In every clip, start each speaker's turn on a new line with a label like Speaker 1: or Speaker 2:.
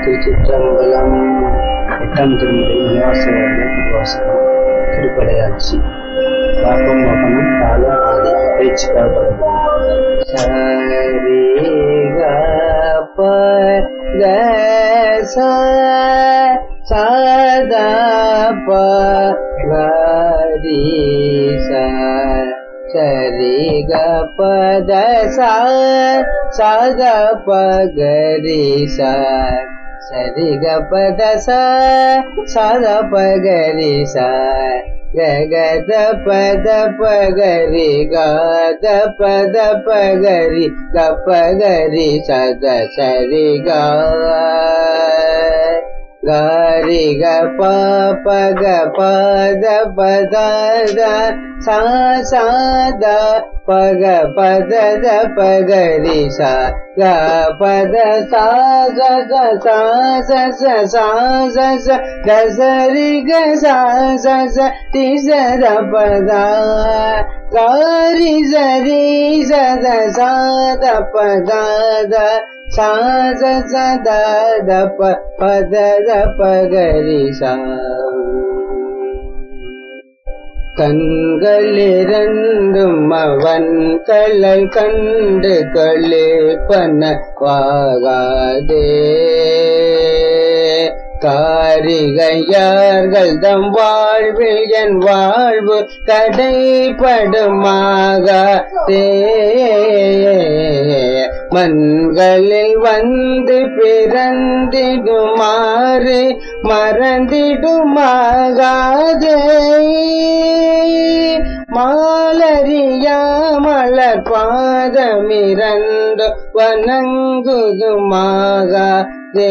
Speaker 1: திருச்சிற்றம்பலம் எட்டாம் திருமுறை நிவாசகர்கள் வாசகம் திருப்படையாட்சி பாப்பம் மோகனம் தாளம் ஆதி பேச்சு பாடப்படும் சரி ப க ச சதா ப கரி ச சரி க பத ச சத ப கரி ச சரி க பத ச சத ப கரி ச க க த பத ப கரி க த பத ப கரி க ப கரி சத சரி க கரி க ப ப க ப த ப த த சா சா த ப க ப த த ப க ரி சா க ப த சா ச ச சா ச ச சா ச ச க ச ரி க சா ச ச ரி ச த ப த க ரி ச ரி ச த சா த ப த த சா ச ச த த ப ப த த ப க ரி சா கண்களிரண்டும் அவன் கள்ளல் கண்டு களிப்பன வாகாதே காரிகையார்கள் தம் வாழ்வில் என் வாழ்வு தடைப்படுமாகாதே மண்களில் வந்து பிறந்திடுமாறு மறந்திடுமாகாதே மாலரியா மலர் பாதமிரண்டு வணங்குதுமாகாதே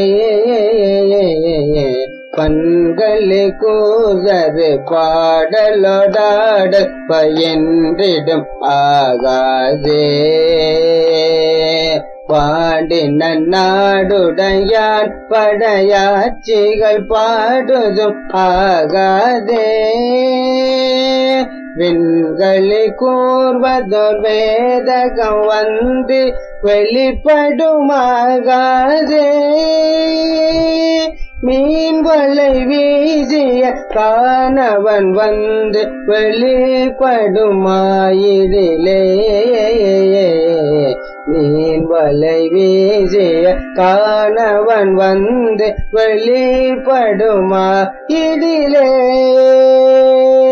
Speaker 1: பண்களே கூதரு பாடலோடாட பயன்றிடும் ஆகாதே பாடின நாடுடையான் படையாட்சிகள் பாடுதும் ஆகாதே விண்களி கூர்வதோர் வேதகம் வந்து வெளிப்படுமாகாதே மீன் வலை வீசிய காணவன் வந்து வெளிப்படுமாயிரிலே மீன் வலை வீசிய காணவன் வந்து வெளிப்படுமா இதிலே